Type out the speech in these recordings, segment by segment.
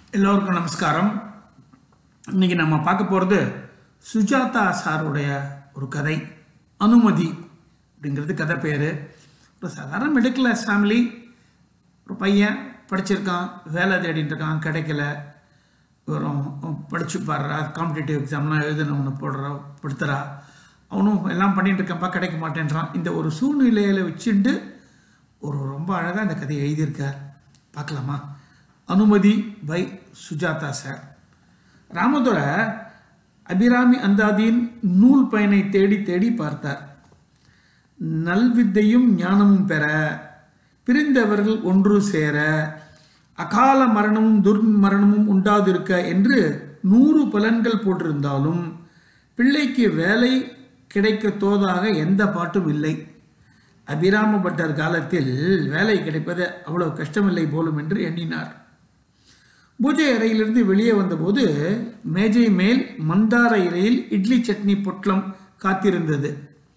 எல்லோருக்கும் நமஸ்காரம் இன்னைக்கு நம்ம பார்க்க போகிறது சுஜாதா சாருடைய ஒரு கதை அனுமதி அப்படிங்கிறது கதை பேர் ஒரு சாதாரண மிடில் கிளாஸ் ஃபேமிலி ஒரு பையன் படிச்சிருக்கான் வேலை தேடிட்டு இருக்கான் கிடைக்கல வெறும் படிச்சு பாடுறா காம்படிட்டிவ் எக்ஸாம்லாம் எழுதணும்னு போடுறா படுத்துறா அவனும் எல்லாம் பண்ணிட்டு இருக்கான்ப்பா கிடைக்க மாட்டேன்றான் இந்த ஒரு சூழ்நிலையில் வச்சுட்டு ஒரு ரொம்ப அழகாக இந்த கதையை எழுதியிருக்கார் பார்க்கலாமா அனுமதி பை சுஜாதா சார் ராமதுரை அபிராமி அந்தாதியின் நூல் பயனை தேடி தேடி பார்த்தார் நல்வித்தையும் ஞானமும் பெற பிரிந்தவர்கள் ஒன்று சேர அகால மரணமும் துர்மரணமும் உண்டாதிருக்க என்று நூறு பலன்கள் போட்டிருந்தாலும் பிள்ளைக்கு வேலை கிடைக்க தோதாக எந்த பாட்டும் இல்லை அபிராம பட்டர் காலத்தில் வேலை கிடைப்பது அவ்வளவு கஷ்டமில்லை போலும் என்று எண்ணினார் பூஜை அறையிலிருந்து வெளியே வந்தபோது மேஜை மேல் மந்தார இலையில் இட்லி சட்னி பொட்டலம் காத்திருந்தது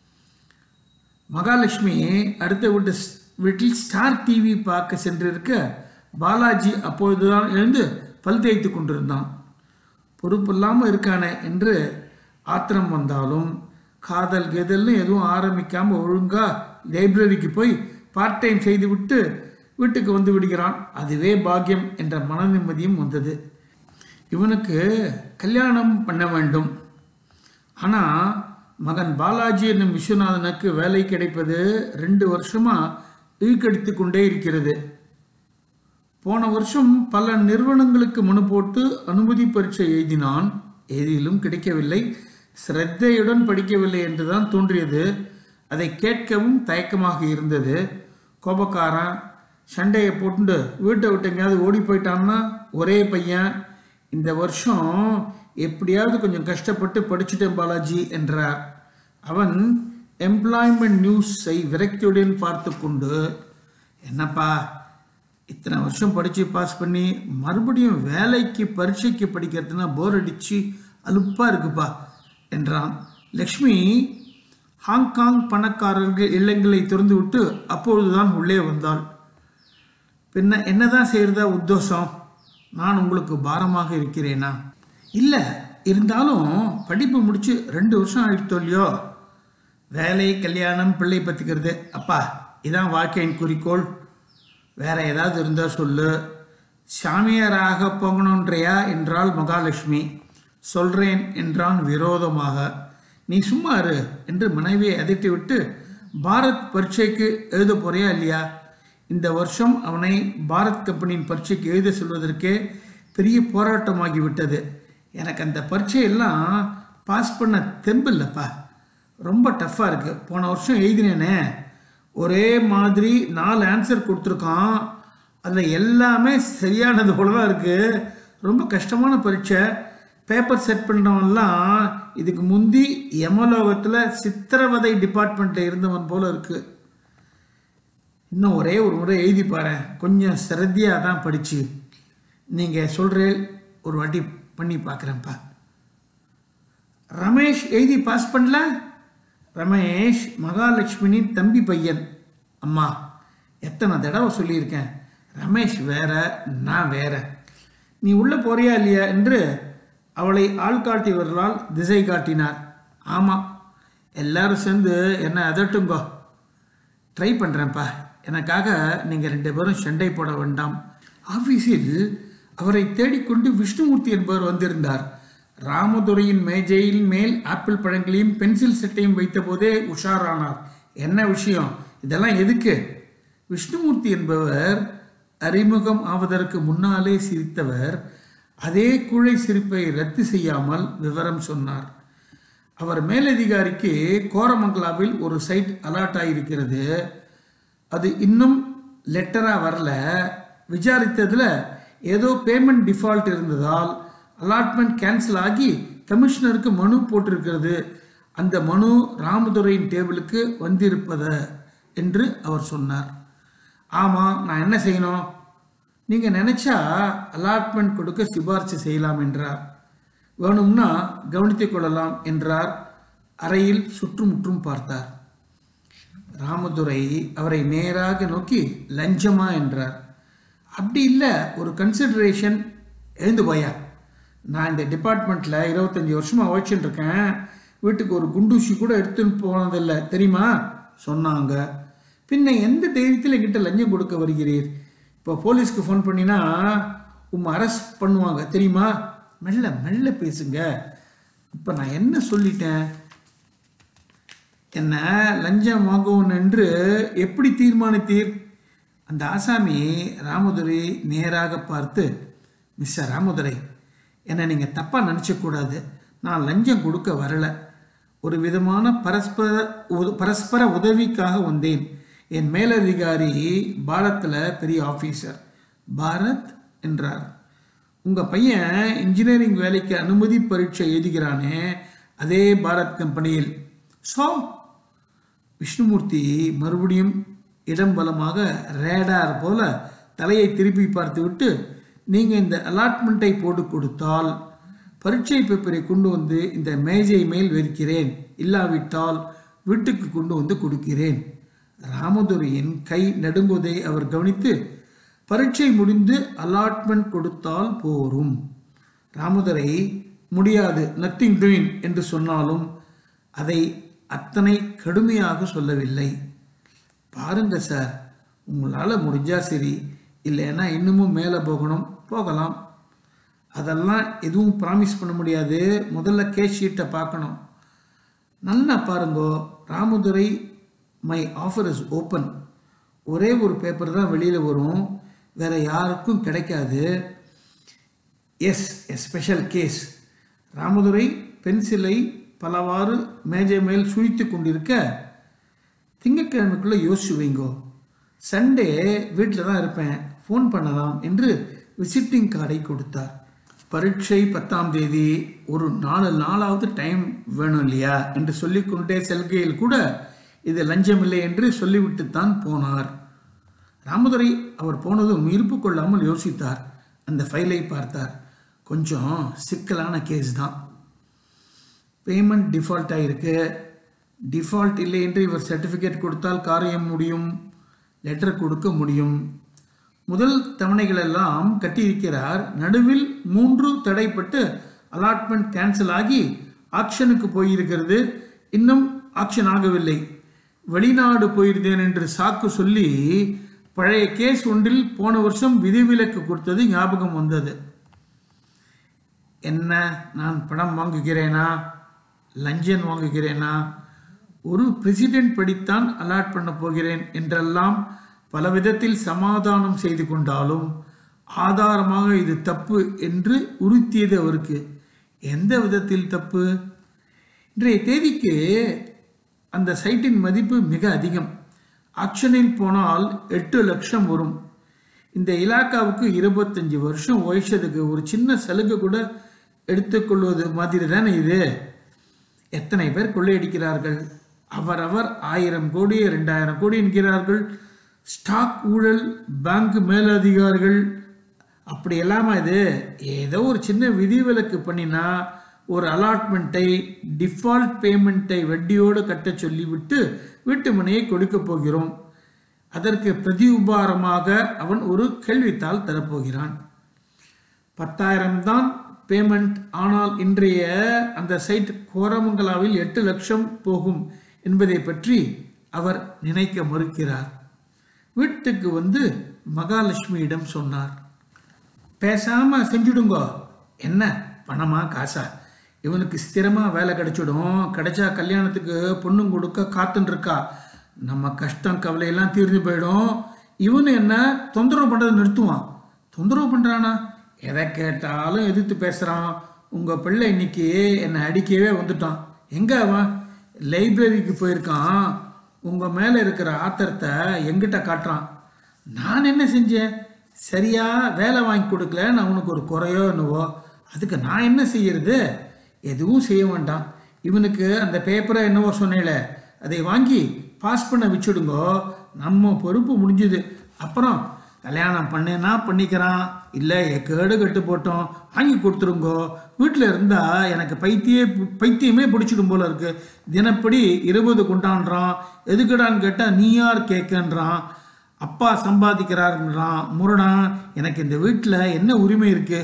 மகாலட்சுமி அடுத்த வீட்டு வீட்டில் ஸ்டார் டிவி பார்க்க சென்றிருக்க பாலாஜி அப்பொழுதுதான் எழுந்து பல் தேய்த்து கொண்டிருந்தான் பொறுப்பில்லாமல் இருக்கானே என்று ஆத்திரம் வந்தாலும் காதல் கெதல்னு எதுவும் ஆரம்பிக்காம ஒழுங்கா லைப்ரரிக்கு போய் பார்ட் டைம் செய்துவிட்டு வீட்டுக்கு வந்து விடுகிறான் அதுவே பாக்கியம் என்ற மன நிம்மதியும் வந்தது இவனுக்கு கல்யாணம் பண்ண வேண்டும் ஆனால் மகன் பாலாஜி என்னும் விஸ்வநாதனுக்கு வேலை கிடைப்பது ரெண்டு வருஷமா இழுக்கடித்து கொண்டே இருக்கிறது போன வருஷம் பல நிறுவனங்களுக்கு மனு போட்டு அனுமதி பரீட்சை எழுதினான் எதிலும் கிடைக்கவில்லை சிரத்தையுடன் படிக்கவில்லை என்றுதான் தோன்றியது அதை கேட்கவும் தயக்கமாக இருந்தது கோபக்காரன் சண்டையை போட்டு வீட்டை விட்டு எங்கேயாவது ஓடி போயிட்டான்னா ஒரே பையன் இந்த வருஷம் எப்படியாவது கொஞ்சம் கஷ்டப்பட்டு படிச்சுட்டேன் பாலாஜி என்றார் அவன் எம்ப்ளாய்மெண்ட் நியூஸை விரக்தியுடன் பார்த்து கொண்டு என்னப்பா இத்தனை வருஷம் படித்து பாஸ் பண்ணி மறுபடியும் வேலைக்கு பரீட்சைக்கு படிக்கிறதுனா போர் அடித்து அலுப்பாக இருக்குப்பா என்றான் லக்ஷ்மி ஹாங்காங் பணக்காரர்கள் இல்லங்களை திறந்து விட்டு அப்பொழுதுதான் உள்ளே வந்தாள் பின்ன என்னதான் செய்யறதா உத்தோஷம் நான் உங்களுக்கு பாரமாக இருக்கிறேனா இல்லை இருந்தாலும் படிப்பு முடிச்சு ரெண்டு வருஷம் ஆயிடுத்தோ இல்லையோ வேலை கல்யாணம் பிள்ளை பற்றிக்கிறது அப்பா இதான் வாழ்க்கையின் குறிக்கோள் வேற ஏதாவது இருந்தால் சொல்லு சாமியாராக போகணுன்றையா என்றாள் மகாலட்சுமி சொல்றேன் என்றான் விரோதமாக நீ சும்மா இரு என்று மனைவியை அதட்டி விட்டு பாரத் பரீட்சைக்கு எழுத போறியா இல்லையா இந்த வருஷம் அவனை பாரத் கம்பெனியின் பரீட்சைக்கு எழுத சொல்வதற்கே பெரிய போராட்டமாகி விட்டது எனக்கு அந்த பரீட்சையெல்லாம் பாஸ் பண்ண தெம்பு இல்லைப்பா ரொம்ப டஃப்பாக இருக்குது போன வருஷம் எழுதினேனே ஒரே மாதிரி நாலு ஆன்சர் கொடுத்துருக்கான் அதில் எல்லாமே சரியானது போல தான் இருக்குது ரொம்ப கஷ்டமான பரீட்சை பேப்பர் செட் பண்ணுறவன்லாம் இதுக்கு முந்தி யமலோகத்தில் சித்திரவதை டிபார்ட்மெண்ட்டில் இருந்தவன் போல இருக்குது இன்னும் ஒரே ஒரு முறை எழுதி பாரு கொஞ்சம் சிரத்தியாக தான் படித்து நீங்கள் சொல்கிறேன் ஒரு வாட்டி பண்ணி பார்க்குறேன்ப்பா ரமேஷ் எழுதி பாஸ் பண்ணல ரமேஷ் மகாலட்சுமினின் தம்பி பையன் அம்மா எத்தனை தடவை சொல்லியிருக்கேன் ரமேஷ் வேற நான் வேற நீ உள்ளே போறியா இல்லையா என்று அவளை ஆள்காட்டியவர்களால் திசை காட்டினார் ஆமாம் எல்லாரும் சேர்ந்து என்னை அதட்டுங்கோ ட்ரை பண்ணுறேன்ப்பா எனக்காக நீங்கள் ரெண்டு பேரும் சண்டை போட வேண்டாம் ஆஃபீஸில் அவரை தேடிக்கொண்டு விஷ்ணுமூர்த்தி என்பவர் வந்திருந்தார் ராமதுரையின் மேஜையில் மேல் ஆப்பிள் பழங்களையும் பென்சில் செட்டையும் வைத்தபோதே உஷாரானார் என்ன விஷயம் இதெல்லாம் எதுக்கு விஷ்ணுமூர்த்தி என்பவர் அறிமுகம் ஆவதற்கு முன்னாலே சிரித்தவர் அதே கூழை சிரிப்பை ரத்து செய்யாமல் விவரம் சொன்னார் அவர் மேலதிகாரிக்கு கோரமங்கலாவில் ஒரு சைட் அலாட் ஆகியிருக்கிறது அது இன்னும் லெட்டராக வரல விசாரித்ததில் ஏதோ பேமெண்ட் டிஃபால்ட் இருந்ததால் அலாட்மெண்ட் கேன்சல் ஆகி கமிஷனருக்கு மனு போட்டிருக்கிறது அந்த மனு ராமதுரையின் டேபிளுக்கு வந்திருப்பத என்று அவர் சொன்னார் ஆமாம் நான் என்ன செய்யணும் நீங்கள் நினச்சா அலாட்மெண்ட் கொடுக்க சிபாரிசு செய்யலாம் என்றார் வேணும்னா கவனித்துக் கொள்ளலாம் என்றார் அறையில் சுற்றுமுற்றும் பார்த்தார் ராமதுரை அவரை நேராக நோக்கி லஞ்சமா என்றார் அப்படி இல்லை ஒரு கன்சிடரேஷன் எழுந்து போயா நான் இந்த டிபார்ட்மெண்ட்டில் இருபத்தஞ்சி வருஷமாக உழைச்சிட்டு இருக்கேன் வீட்டுக்கு ஒரு குண்டூசி கூட எடுத்துன்னு போனதில்லை தெரியுமா சொன்னாங்க பின்ன எந்த தைரியத்தில் என்கிட்ட லஞ்சம் கொடுக்க வருகிறீர் இப்போ போலீஸ்க்கு ஃபோன் பண்ணினா உம்மை அரெஸ்ட் பண்ணுவாங்க தெரியுமா மெல்ல மெல்ல பேசுங்க இப்போ நான் என்ன சொல்லிட்டேன் என்ன லஞ்சம் வாங்குவோம் என்று எப்படி தீர்மானித்தீர் அந்த ஆசாமி ராமதுரை நேராக பார்த்து மிஸ்டர் ராமதுரை என்னை நீங்கள் தப்பாக நினச்சக்கூடாது நான் லஞ்சம் கொடுக்க வரல ஒரு விதமான பரஸ்பர உத- பரஸ்பர உதவிக்காக வந்தேன் என் மேலதிகாரி பாரத்தில் பெரிய ஆஃபீஸர் பாரத் என்றார் உங்கள் பையன் இன்ஜினியரிங் வேலைக்கு அனுமதி பரீட்சை எழுதுகிறானே அதே பாரத் கம்பெனியில் ஸோ விஷ்ணுமூர்த்தி மறுபடியும் இடம் பலமாக ரேடார் போல தலையை திருப்பி பார்த்துவிட்டு நீங்கள் இந்த அலாட்மெண்ட்டை போட்டு கொடுத்தால் பரீட்சை பேப்பரை கொண்டு வந்து இந்த மேஜை மேல் வைக்கிறேன் இல்லாவிட்டால் வீட்டுக்கு கொண்டு வந்து கொடுக்கிறேன் ராமதுரையின் கை நடுங்குவதை அவர் கவனித்து பரீட்சை முடிந்து அலாட்மெண்ட் கொடுத்தால் போரும் ராமதுரை முடியாது நத்திங் டூயிங் என்று சொன்னாலும் அதை அத்தனை கடுமையாக சொல்லவில்லை பாருங்க சார் உங்களால் முடிஞ்சா சரி இல்லைன்னா இன்னமும் மேலே போகணும் போகலாம் அதெல்லாம் எதுவும் ப்ராமிஸ் பண்ண முடியாது முதல்ல கேஸ் ஷீட்டை பார்க்கணும் நல்லா பாருங்கோ Ramadurai my offer is open ஒரே ஒரு பேப்பர் தான் வெளியில் வரும் வேற யாருக்கும் கிடைக்காது as a special case Ramadurai பென்சிலை பலவாறு மேஜை மேல் சுழித்து கொண்டிருக்க திங்கட்கிழமைக்குள்ளே யோசிச்சு வைங்கோ சண்டே வீட்டில் தான் இருப்பேன் ஃபோன் பண்ணலாம் என்று விசிட்டிங் கார்டை கொடுத்தார் பரீட்சை பத்தாம் தேதி ஒரு நாலு நாளாவது டைம் வேணும் இல்லையா என்று சொல்லிக்கொண்டே செல்கையில் கூட இது லஞ்சமில்லை என்று சொல்லிவிட்டு தான் போனார் ராமதுரை அவர் போனதும் இருப்பு கொள்ளாமல் யோசித்தார் அந்த ஃபைலை பார்த்தார் கொஞ்சம் சிக்கலான கேஸ் தான் பேமெண்ட் டிஃபால்ட் ஆகிருக்கு டிஃபால்ட் இல்லை என்று இவர் சர்டிஃபிகேட் கொடுத்தால் காரியம் முடியும் லெட்டர் கொடுக்க முடியும் முதல் தவணைகள் எல்லாம் கட்டியிருக்கிறார் நடுவில் மூன்று தடைப்பட்டு அலாட்மெண்ட் கேன்சல் ஆகி ஆக்ஷனுக்கு போயிருக்கிறது இன்னும் ஆக்ஷன் ஆகவில்லை வெளிநாடு போயிருந்தேன் என்று சாக்கு சொல்லி பழைய கேஸ் ஒன்றில் போன வருஷம் விதிவிலக்கு கொடுத்தது ஞாபகம் வந்தது என்ன நான் பணம் வாங்குகிறேனா லஞ்சம் வாங்குகிறேனா ஒரு பிரசிடென்ட் படித்தான் அலாட் பண்ண போகிறேன் என்றெல்லாம் பல விதத்தில் சமாதானம் செய்து கொண்டாலும் ஆதாரமாக இது தப்பு என்று உறுத்தியது அவருக்கு எந்த விதத்தில் தப்பு இன்றைய தேதிக்கு அந்த சைட்டின் மதிப்பு மிக அதிகம் ஆக்ஷனில் போனால் எட்டு லட்சம் வரும் இந்த இலாக்காவுக்கு இருபத்தஞ்சி வருஷம் உழைச்சதுக்கு ஒரு சின்ன சலுகை கூட எடுத்துக்கொள்வது மாதிரி தானே இது எத்தனை பேர் கொள்ளையடிக்கிறார்கள் அவரவர் ஆயிரம் கோடி ரெண்டாயிரம் கோடி என்கிறார்கள் ஸ்டாக் ஊழல் பேங்க் மேலதிகாரிகள் அப்படி எல்லாமா இது ஏதோ ஒரு சின்ன விதிவிலக்கு பண்ணினா ஒரு அலாட்மெண்ட்டை டிஃபால்ட் பேமெண்ட்டை வட்டியோடு கட்டச் சொல்லிவிட்டு வீட்டு மனையை கொடுக்க போகிறோம் அதற்கு பிரதி உபாரமாக அவன் ஒரு கேள்வித்தாள் தரப்போகிறான் பத்தாயிரம் தான் பேமெண்ட் ஆனால் இன்றைய அந்த சைட் கோரமங்கலாவில் எட்டு லட்சம் போகும் என்பதை பற்றி அவர் நினைக்க மறுக்கிறார் வீட்டுக்கு வந்து மகாலட்சுமியிடம் சொன்னார் பேசாம செஞ்சுடுங்கோ என்ன பணமா காசா இவனுக்கு ஸ்திரமா வேலை கிடைச்சிடும் கிடைச்சா கல்யாணத்துக்கு பொண்ணும் கொடுக்க காத்துன்னு இருக்கா நம்ம கஷ்டம் கவலையெல்லாம் தீர்ந்து போயிடும் இவனு என்ன தொந்தரவு பண்றதை நிறுத்துவான் தொந்தரவு பண்றானா எதை கேட்டாலும் எதிர்த்து பேசுறான் உங்க பிள்ளை இன்னைக்கு என்னை அடிக்கவே வந்துட்டான் எங்க அவன் லைப்ரரிக்கு போயிருக்கான் உங்க மேல இருக்கிற ஆத்திரத்தை எங்கிட்ட காட்டுறான் நான் என்ன செஞ்சேன் சரியா வேலை வாங்கி கொடுக்கல நான் உனக்கு ஒரு குறையோ என்னவோ அதுக்கு நான் என்ன செய்யறது எதுவும் செய்ய வேண்டாம் இவனுக்கு அந்த பேப்பரை என்னவோ சொன்னேல அதை வாங்கி பாஸ் பண்ண வச்சுடுங்கோ நம்ம பொறுப்பு முடிஞ்சுது அப்புறம் கல்யாணம் பண்ணேன்னா பண்ணிக்கிறான் இல்லை கேடு கட்டு போட்டோம் வாங்கி கொடுத்துருங்கோ வீட்டில் இருந்தால் எனக்கு பைத்தியே பைத்தியமே பிடிச்சிடும் போல இருக்கு தினப்படி இருபது கொண்டாடுறான் எதுக்குடான்னு கேட்டால் நீ யார் கேட்கன்றான் அப்பா சம்பாதிக்கிறாருன்றான் முரணா எனக்கு இந்த வீட்டில் என்ன உரிமை இருக்கு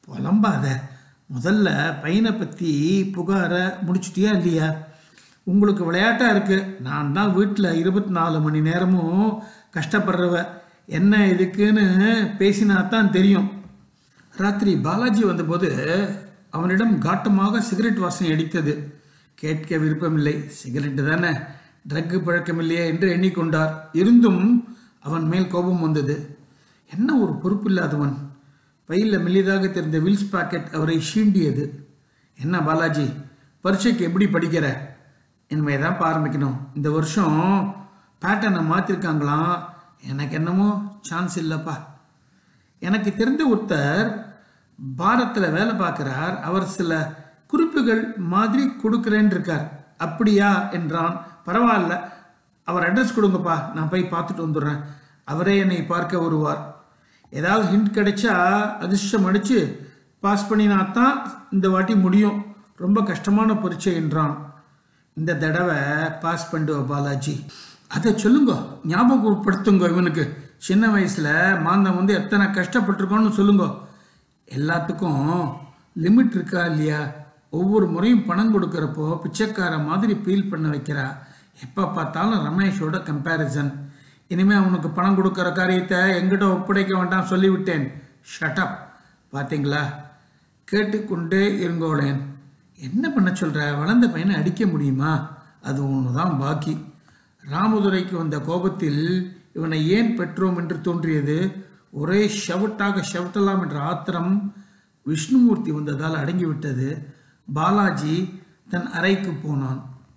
புலம்பாத முதல்ல பையனை பற்றி புகாரை முடிச்சிட்டியா இல்லையா உங்களுக்கு விளையாட்டாக இருக்குது நான் தான் வீட்டில் இருபத்தி நாலு மணி நேரமும் கஷ்டப்படுறவ என்ன இதுக்குன்னு பேசினா தான் தெரியும் ராத்திரி பாலாஜி வந்தபோது அவனிடம் காட்டமாக சிகரெட் வாசனை அடித்தது கேட்க விருப்பமில்லை சிகரெட் தானே ட்ரக்கு பழக்கமில்லையே என்று எண்ணிக்கொண்டார் இருந்தும் அவன் மேல் கோபம் வந்தது என்ன ஒரு பொறுப்பில்லாதவன் பையில் மெல்லிதாக தெரிந்த வில்ஸ் பாக்கெட் அவரை சீண்டியது என்ன பாலாஜி பரீட்சைக்கு எப்படி படிக்கிற இனிமே தான் ஆரம்பிக்கணும் இந்த வருஷம் பேட்டர்னை மாற்றிருக்காங்களாம் எனக்கு என்னமோ சான்ஸ் இல்லைப்பா எனக்கு தெரிந்த ஒருத்தர் பாரத்தில் வேலை பார்க்குறார் அவர் சில குறிப்புகள் மாதிரி கொடுக்குறேன்னு இருக்கார் அப்படியா என்றான் பரவாயில்ல அவர் அட்ரஸ் கொடுங்கப்பா நான் போய் பார்த்துட்டு வந்துடுறேன் அவரே என்னை பார்க்க வருவார் ஏதாவது ஹிண்ட் கிடைச்சா அதிர்ஷ்டம் அடித்து பாஸ் பண்ணினா தான் இந்த வாட்டி முடியும் ரொம்ப கஷ்டமான பரீட்சை என்றான் இந்த தடவை பாஸ் பண்ணுவ பாலாஜி அதை சொல்லுங்க ஞாபகப்படுத்துங்க இவனுக்கு சின்ன வயசில் மாந்தம் வந்து எத்தனை கஷ்டப்பட்டிருக்கோன்னு சொல்லுங்க எல்லாத்துக்கும் லிமிட் இருக்கா இல்லையா ஒவ்வொரு முறையும் பணம் கொடுக்குறப்போ பிச்சைக்கார மாதிரி ஃபீல் பண்ண வைக்கிறா எப்போ பார்த்தாலும் ரமேஷோட கம்பேரிசன் இனிமேல் அவனுக்கு பணம் கொடுக்குற காரியத்தை எங்கிட்ட ஒப்படைக்க வேண்டாம் சொல்லிவிட்டேன் ஷட்டப் பார்த்தீங்களா கேட்டுக்கொண்டே இருங்கோளேன் என்ன பண்ண சொல்கிற வளர்ந்த பையனை அடிக்க முடியுமா அது ஒன்று தான் பாக்கி ராமதுரைக்கு வந்த கோபத்தில் இவனை ஏன் பெற்றோம் என்று தோன்றியது ஒரே ஷவட்டாக ஷவட்டலாம் என்ற ஆத்திரம் விஷ்ணுமூர்த்தி வந்ததால் அடங்கிவிட்டது பாலாஜி தன் அறைக்கு போனான்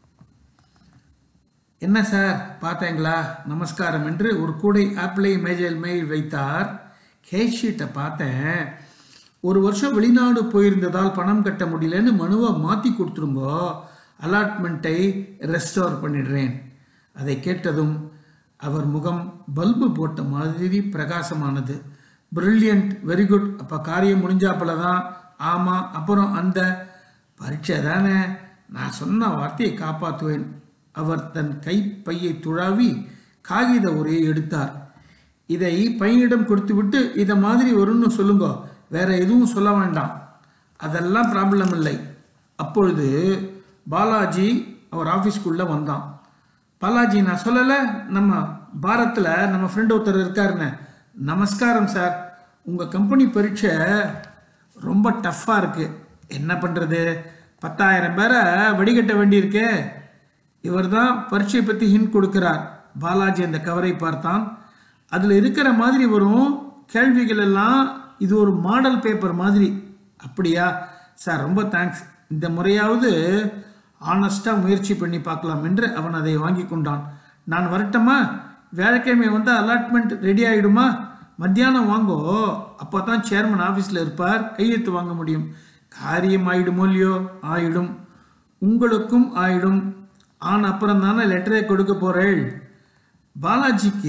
என்ன சார் பார்த்தேங்களா நமஸ்காரம் என்று ஒரு கூடை ஆப்பிளை மேஜையில் மேல் வைத்தார் கேஷ் ஷீட்டை பார்த்தேன் ஒரு வருஷம் வெளிநாடு போயிருந்ததால் பணம் கட்ட முடியலன்னு மனுவை மாற்றி கொடுத்துருங்கோ அலாட்மெண்ட்டை ரெஸ்டோர் பண்ணிடுறேன் அதை கேட்டதும் அவர் முகம் பல்பு போட்ட மாதிரி பிரகாசமானது பிரில்லியன்ட் வெரி குட் அப்போ காரியம் முடிஞ்சாப்புல தான் ஆமாம் அப்புறம் அந்த பரீட்சை தானே நான் சொன்ன வார்த்தையை காப்பாற்றுவேன் அவர் தன் கைப்பையை துழாவி காகித உரையை எடுத்தார் இதை பையனிடம் கொடுத்துவிட்டு இதை மாதிரி வரும்னு சொல்லுங்க வேற எதுவும் சொல்ல வேண்டாம் அதெல்லாம் ப்ராப்ளம் இல்லை அப்பொழுது பாலாஜி அவர் ஆஃபீஸ்க்குள்ளே வந்தான் பாலாஜி நான் சொல்லலை நம்ம பாரத்தில் நம்ம ஃப்ரெண்ட் ஒருத்தர் இருக்காருன்னு நமஸ்காரம் சார் உங்கள் கம்பெனி பரீட்சை ரொம்ப டஃப்பாக இருக்குது என்ன பண்ணுறது பத்தாயிரம் பேரை வடிகட்ட வேண்டியிருக்கே இவர் தான் பரீட்சை பற்றி ஹிண்ட் கொடுக்கிறார் பாலாஜி அந்த கவரை பார்த்தான் அதில் இருக்கிற மாதிரி வரும் கேள்விகள் எல்லாம் இது ஒரு மாடல் பேப்பர் மாதிரி அப்படியா சார் ரொம்ப தேங்க்ஸ் இந்த முறையாவது ஆனஸ்டாக முயற்சி பண்ணி பார்க்கலாம் என்று அவன் அதை வாங்கி கொண்டான் நான் வரட்டுமா வேலைக்கிழமை வந்து அலாட்மெண்ட் ரெடி ஆகிடுமா மத்தியானம் வாங்கோ அப்போ தான் சேர்மன் ஆஃபீஸில் இருப்பார் கையெழுத்து வாங்க முடியும் காரியம் ஆயிடுமோ இல்லையோ ஆயிடும் உங்களுக்கும் ஆயிடும் ஆன் அப்புறம் தானே லெட்டரை கொடுக்க போகிறேள் பாலாஜிக்கு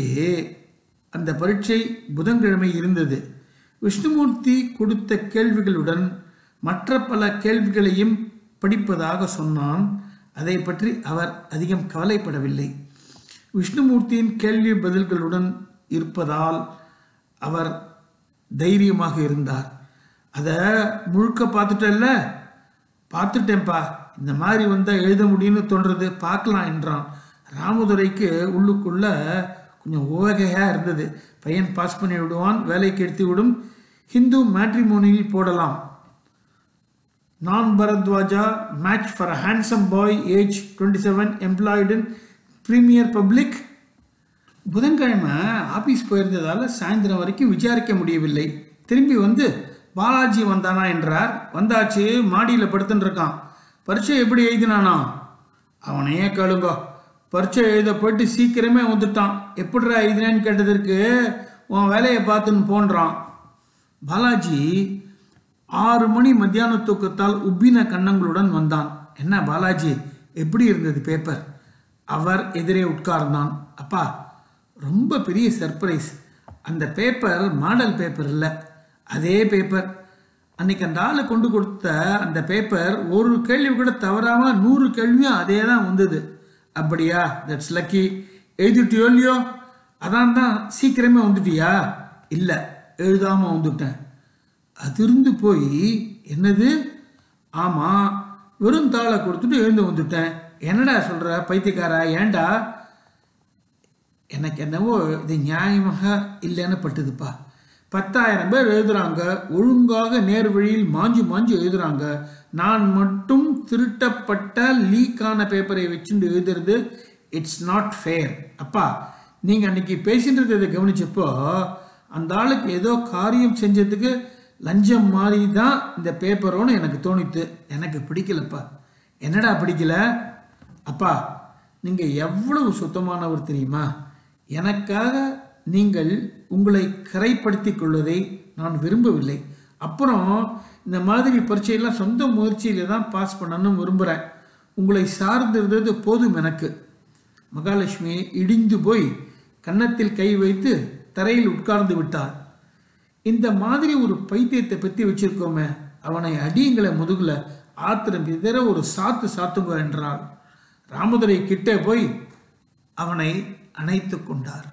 அந்த பரீட்சை புதன்கிழமை இருந்தது விஷ்ணுமூர்த்தி கொடுத்த கேள்விகளுடன் மற்ற பல கேள்விகளையும் படிப்பதாக சொன்னான் அதை பற்றி அவர் அதிகம் கவலைப்படவில்லை விஷ்ணுமூர்த்தியின் கேள்வி பதில்களுடன் இருப்பதால் அவர் தைரியமாக இருந்தார் அதை முழுக்க பார்த்துட்டல்ல பார்த்துட்டேன்ப்பா இந்த மாதிரி வந்தால் எழுத முடியும்னு தோன்றது பார்க்கலாம் என்றான் ராமதுரைக்கு உள்ளுக்குள்ள கொஞ்சம் ஓகையாக இருந்தது பையன் பாஸ் பண்ணி விடுவான் வேலைக்கு எடுத்து விடும் ஹிந்து மேட்ரிமோனியில் போடலாம் நான் Bharadwaja match for a handsome boy age twenty seven employed in premier public புதன்கிழமை ஆஃபீஸ் போயிருந்ததால் சாயந்தரம் வரைக்கும் விசாரிக்க முடியவில்லை திரும்பி வந்து பாலாஜி வந்தானா என்றார் வந்தாச்சு மாடியில் படுத்துன்னு இருக்கான் பரீட்சை எப்படி எழுதினானா அவனையே கேளுங்க பரீட்சை எழுத போயிட்டு சீக்கிரமே வந்துட்டான் எப்படிடா எழுதினேன்னு கேட்டதற்கு உன் வேலையை பார்த்துன்னு போன்றான் பாலாஜி ஆறு மணி மத்தியான தூக்கத்தால் உப்பின கன்னங்களுடன் வந்தான் என்ன பாலாஜி எப்படி இருந்தது பேப்பர் அவர் எதிரே உட்கார்ந்தான் அப்பா ரொம்ப பெரிய சர்ப்ரைஸ் அந்த பேப்பர் மாடல் பேப்பர் இல்லை அதே பேப்பர் அன்னைக்கு அந்த ஆளை கொண்டு கொடுத்த அந்த பேப்பர் ஒரு கேள்வி கூட தவறாம நூறு கேள்வியும் அதே தான் வந்தது அப்படியா தட்ஸ் லக்கி எழுதிட்டியோ இல்லையோ அதான் தான் சீக்கிரமே வந்துட்டியா இல்லை எழுதாம வந்துட்டேன் அதிர்ந்து போய் என்னது ஆமாம் வெறும் தாளை கொடுத்துட்டு எழுந்து வந்துட்டேன் என்னடா சொல்கிற பைத்தியக்காரா ஏன்டா எனக்கு என்னவோ இது நியாயமாக இல்லைன்னு பட்டுதுப்பா பத்தாயிரம் பேர் எழுதுறாங்க ஒழுங்காக நேர் வழியில் மாஞ்சு மாஞ்சு எழுதுறாங்க நான் மட்டும் திருட்டப்பட்ட லீக்கான பேப்பரை வச்சுட்டு எழுதுறது இட்ஸ் நாட் ஃபேர் அப்பா நீங்கள் அன்னைக்கு பேசின்றது இதை கவனிச்சப்போ அந்த ஆளுக்கு ஏதோ காரியம் செஞ்சதுக்கு லஞ்சம் மாதிரி தான் இந்த பேப்பரோன்னு எனக்கு தோணித்து எனக்கு பிடிக்கலப்பா என்னடா பிடிக்கல அப்பா நீங்கள் எவ்வளவு சுத்தமானவர் தெரியுமா எனக்காக நீங்கள் உங்களை கரைப்படுத்திக் கொள்வதை நான் விரும்பவில்லை அப்புறம் இந்த மாதிரி பரீட்சையெல்லாம் சொந்த முயற்சியில் தான் பாஸ் பண்ணணும்னு விரும்புகிறேன் உங்களை சார்ந்திருந்தது போதும் எனக்கு மகாலட்சுமி இடிந்து போய் கன்னத்தில் கை வைத்து தரையில் உட்கார்ந்து விட்டாள் இந்த மாதிரி ஒரு பைத்தியத்தை பற்றி வச்சிருக்கோமே அவனை அடியுங்களை முதுகுல ஆத்திரம் இதர ஒரு சாத்து சாத்துங்க என்றாள் ராமதுரை கிட்டே போய் அவனை அணைத்து கொண்டார்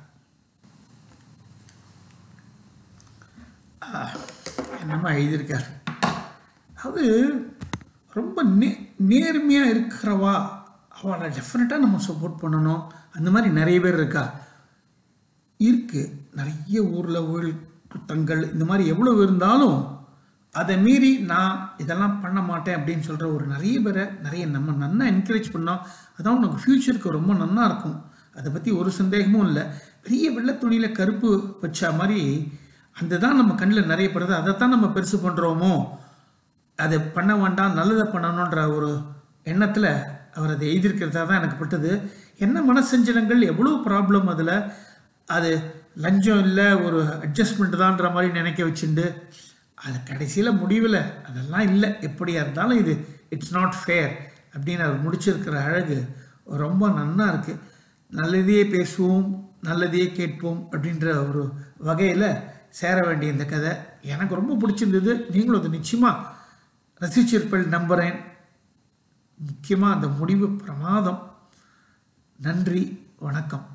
என்னமா எழுதியிருக்கார் அது ரொம்ப நே நேர்மையாக இருக்கிறவா அவளை டெஃபினட்டாக நம்ம சப்போர்ட் பண்ணணும் அந்த மாதிரி நிறைய பேர் இருக்கா இருக்கு நிறைய ஊரில் ஊழல் குற்றங்கள் இந்த மாதிரி எவ்வளோ இருந்தாலும் அதை மீறி நான் இதெல்லாம் பண்ண மாட்டேன் அப்படின்னு சொல்கிற ஒரு நிறைய பேரை நிறைய நம்ம நன்னா என்கரேஜ் பண்ணோம் அதான் உனக்கு ஃப்யூச்சருக்கு ரொம்ப நன்னா இருக்கும் அதை பற்றி ஒரு சந்தேகமும் இல்லை பெரிய வெள்ளை துணியில் கருப்பு வச்சா மாதிரி அந்த தான் நம்ம கண்ணில் நிறைய படுது அதைத்தான் நம்ம பெருசு பண்ணுறோமோ அதை பண்ண வேண்டாம் நல்லதை பண்ணணுன்ற ஒரு எண்ணத்தில் அவர் அதை எழுதியிருக்கிறதா தான் எனக்கு பட்டது என்ன மனசஞ்சலங்கள் எவ்வளோ ப்ராப்ளம் அதில் அது லஞ்சம் இல்லை ஒரு அட்ஜஸ்ட்மெண்ட் தான்ற மாதிரி நினைக்க வச்சுண்டு அது கடைசியில் முடிவில் அதெல்லாம் இல்லை எப்படியா இருந்தாலும் இது இட்ஸ் நாட் ஃபேர் அப்படின்னு அவர் முடிச்சிருக்கிற அழகு ரொம்ப நன்னா இருக்குது நல்லதையே பேசுவோம் நல்லதையே கேட்போம் அப்படின்ற ஒரு வகையில் சேர வேண்டிய இந்த கதை எனக்கு ரொம்ப பிடிச்சிருந்தது நீங்களும் அது நிச்சயமாக ரசிச்சிருப்பல் நம்புகிறேன் முக்கியமாக அந்த முடிவு பிரமாதம் நன்றி வணக்கம்